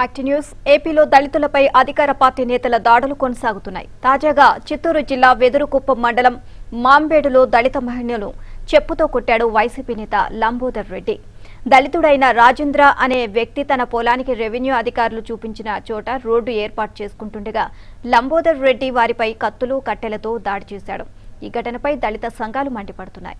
యాక్టి news ఏపీలో దళితులపై అధికార పార్టీ నేతల దాడులు కొనసాగుతున్నాయి తాజాగా చిత్తూరు జిల్లా వెదురుకుప్పం మండలం మాంబేడులో దళిత మహిళలు చెప్పుతో కొట్టాడు వైసీపీ నేత లంబోదర్ రెడ్డి దళితుడైన రాజేంద్ర అనే వ్యక్తి తన పొలానికి రెవెన్యూ అధికారులు చూపించిన చోట రోడ్డు ఏర్పాటు చేసుకుంటుండగా లంబోదర్ రెడ్డి వారిపై కత్తులు కట్టెలతో దాడి చేశాడు ఈ ఘటనపై దళిత సంఘాలు మండిపడుతున్నాయి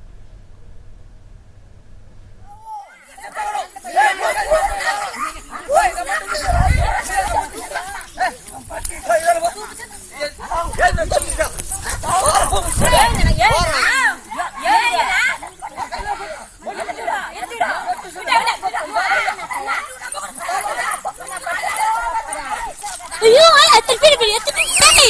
అయ్యో ఎత్తి పిడి ఎత్తి పిడి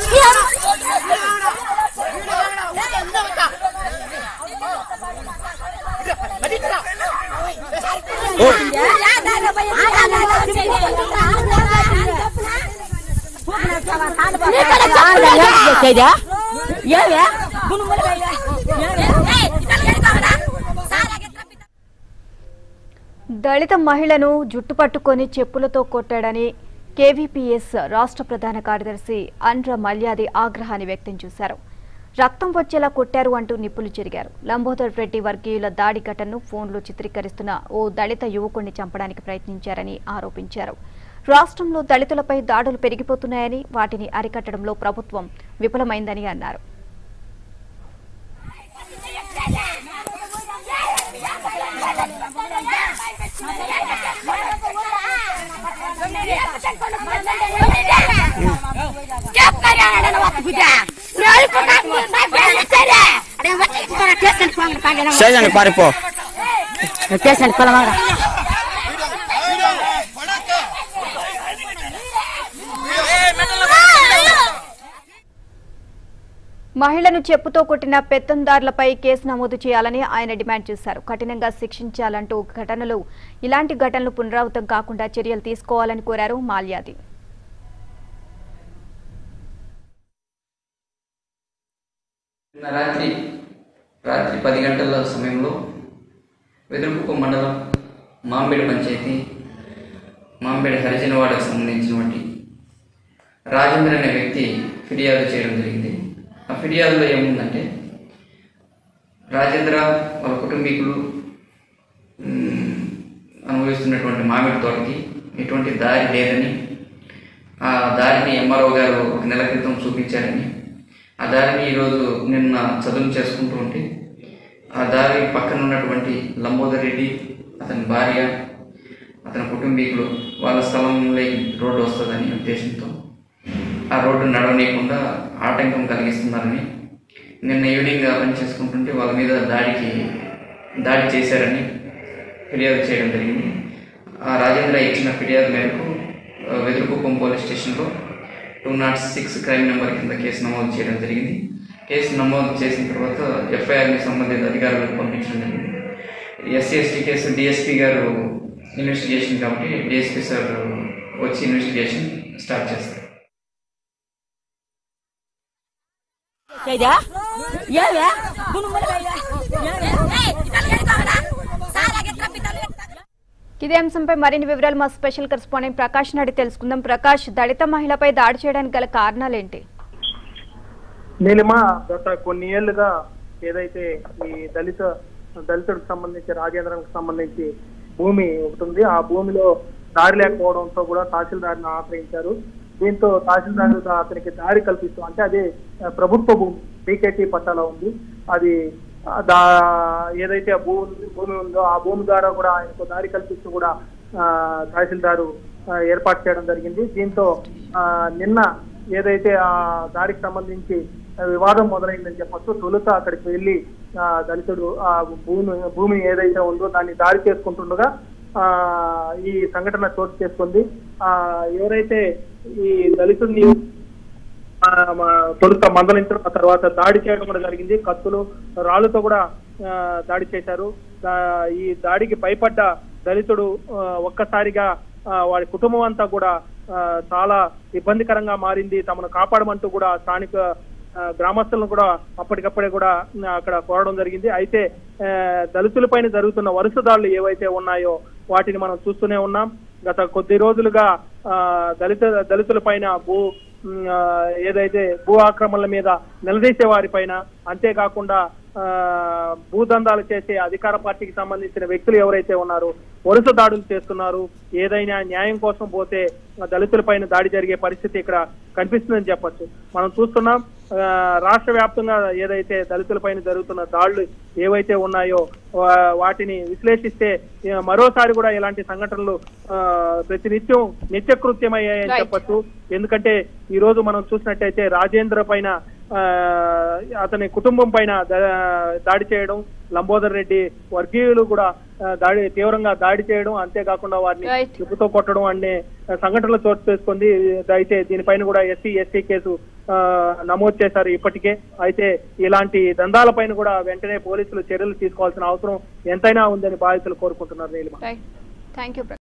దళిత మహిళను జుట్టు పట్టుకొని చెప్పులతో కొట్టాడని కేవీపీఎస్ రాష్ట్ర ప్రధాన కార్యదర్శి అండ్ర మల్యాది ఆగ్రహాన్ని వ్యక్తం చేశారు రక్తం వచ్చేలా కొట్టారు అంటూ నిప్పులు చెరిగారు లంబోదర్ రెడ్డి వర్గీయుల దాడి ఘటనను ఫోన్లో చిత్రీకరిస్తున్న ఓ దళిత యువకుడిని చంపడానికి ప్రయత్నించారని ఆరోపించారు రాష్ట్రంలో దళితులపై దాడులు పెరిగిపోతున్నాయని వాటిని అరికట్టడంలో ప్రభుత్వం విఫలమైందని అన్నారు స్టేషన్ పారిపో స్టేషన్ పొలమాగా మహిళను చెప్పుతో కొట్టిన పెత్తందారులపై కేసు నమోదు చేయాలని ఆయన డిమాండ్ చేశారు కఠినంగా శిక్షించాలంటూ ఘటనలు ఇలాంటి ఘటనలు పునరావృతం కాకుండా చర్యలు తీసుకోవాలని కోరారు మాల్యాది నిన్న రాత్రి రాత్రి పది గంటల సమయంలో వెదురుకుప్ప మండలం మాంబేడు పంచాయతీ మాంబేడు హరిజనవాడకు సంబంధించినటువంటి రాజేంద్ర అనే వ్యక్తి ఫిర్యాదు చేయడం జరిగింది ఆ ఫిర్యాదులో ఏముందంటే రాజేంద్ర వాళ్ళ కుటుంబీకులు మ్, అనుభవిస్తున్నటువంటి మామిడి తోటకి ఎటువంటి దారి లేదని ఆ దారిని ఎంఆర్ఓ గారు ఒక నెల క్రితం చూపించారని ఆ దారిని ఈరోజు నిన్న చదువు చేసుకుంటూ ఉంటే ఆ దారి పక్కన ఉన్నటువంటి లంబోదర్ రెడ్డి అతని భార్య అతని కుటుంబీకులు వాళ్ళ స్థలంలో రోడ్డు వస్తుందని ఉద్దేశంతో ఆ రోడ్డు నడవనీయకుండా ఆటంకం కలిగిస్తున్నారని నిన్న ఈవినింగ్ ఆ పని చేసుకుంటుంటే వాళ్ళ మీద దాడికి దాడి చేశారని ఫిర్యాదు చేయడం జరిగింది ఆ రాజేంద్ర ఇచ్చిన ఫిర్యాదు మేరకు ఆ, వెదురుకుప్పం పోలీస్ స్టేషన్లో two nought six crime number కింద కేసు నమోదు చేయడం జరిగింది కేసు నమోదు చేసిన తర్వాత ఎఫ్ఐఆర్ని సంబంధిత అధికారులకు పంపించడం జరిగింది ఎస్సీ ఎస్టీ కేసు డిఎస్పీ గారు ఇన్వెస్టిగేషన్ కాబట్టి డిఎస్పీ సార్ వచ్చి ఇన్వెస్టిగేషన్ స్టార్ట్ చేస్తారు ఏవే ఇదే అంశంపై మరిన్ని వివరాలు మా స్పెషల్ కరెస్పాండెంట్ ప్రకాష్ నాడి తెలుసుకుందాం ప్రకాష్ దళిత మహిళపై దాడి చేయడానికి గల కారణాలేంటి నీలిమ గత కొన్ని ఏళ్లుగా ఏదైతే ఈ దళిత దళితుడికి సంబంధించి రాజేంద్రానికి సంబంధించి భూమి ఒకటి ఉంది ఆ భూమిలో దారి లేకపోవడంతో కూడా తహసీల్దార్ని ఆశ్రయించారు దీంతో తహసీల్దార్ అతనికి దారి కల్పిస్తూ అంటే అది ఆ, ప్రభుత్వ భూమి పీకేటీ పట్టాలో ఉంది అది ఆ, దా ఏదైతే ఆ భూమి భూమి ఉందో ఆ భూమి ద్వారా కూడా ఆయనకు దారి కల్పిస్తూ కూడా ఆ, తహసీల్దారు ఆ, ఏర్పాటు చేయడం జరిగింది దీంతో ఆ, నిన్న ఏదైతే ఆ దారికి సంబంధించి ఆ, వివాదం మొదలైందని చెప్పొచ్చు తొలుత అక్కడికి వెళ్ళి ఆ, దళితుడు ఆ భూమి భూమి ఏదైతే ఉందో దాన్ని దారి చేసుకుంటుండగా ఆ ఈ సంఘటన చోటు చేసుకుంది ఆ ఎవరైతే ఈ దళితుడిని ఆ, మా తొలుత మందలించడం ఆ తర్వాత దాడి చేయడం కూడా జరిగింది కత్తులు రాళ్లతో కూడా ఆ, దాడి చేశారు దా- ఈ దాడికి భయపడ్డ దళితుడు ఆ, ఒక్కసారిగా ఆ, వాడి కుటుంబం అంతా కూడా ఆ, చాలా ఇబ్బందికరంగా మారింది తమను కాపాడమంటూ కూడా స్థానిక ఆ, గ్రామస్తులను కూడా అప్పటికప్పుడే కూడా ఆ, అక్కడ కోరడం జరిగింది అయితే ఆ, దళితులపైన జరుగుతున్న వరుస దాడులు ఏవైతే ఉన్నాయో వాటిని మనం చూస్తూనే ఉన్నాం గత కొద్ది రోజులుగా ఆ, దళిత దళితుల పైన భూ ఉమ్, ఆ, ఏదైతే భూ ఆక్రమణల మీద నిలదీసే వారి పైన అంతేకాకుండా ఆ, భూదందాలు చేసే అధికార పార్టీకి సంబంధించిన వ్యక్తులు ఎవరైతే ఉన్నారో వరుస దాడులు చేస్తున్నారు ఏదైనా న్యాయం కోసం పోతే ఆ, దళితులపైన దాడి జరిగే పరిస్థితి ఇక్కడ కనిపిస్తుందని చెప్పొచ్చు మనం చూస్తున్నాం ఆ, రాష్ట్ర వ్యాప్తంగా ఏదైతే దళితులపైన జరుగుతున్న దాడులు ఏవైతే ఉన్నాయో వా- వాటిని విశ్లేషిస్తే ఆ, మరోసారి కూడా ఇలాంటి సంఘటనలు ఆ, ప్రతినిత్యం నిత్యకృత్యమయ్యాయని Right. చెప్పొచ్చు ఎందుకంటే ఈ రోజు మనం చూసినట్టయితే రాజేంద్ర పైన ఆ, అతని కుటుంబం పైన దా- దాడి చేయడం లంబోదర్ రెడ్డి వర్గీయులు కూడా ఆ, దాడి తీవ్రంగా దాడి చేయడం అంతేకాకుండా వారిని Right. చెప్పుతో కొట్టడం అనే సంఘటనలు చోటు చేసుకుంది అయితే దీనిపైన కూడా ఎస్సీ ఎస్టీ కేసు ఆ, నమోదు చేశారు ఇప్పటికే అయితే ఇలాంటి దందాలపైన కూడా వెంటనే పోలీసులు చర్యలు తీసుకోవాల్సిన అవసరం ఎంతైనా ఉందని బాధితులు కోరుకుంటున్నారు నీలిమ రైట్ థ్యాంక్ యూ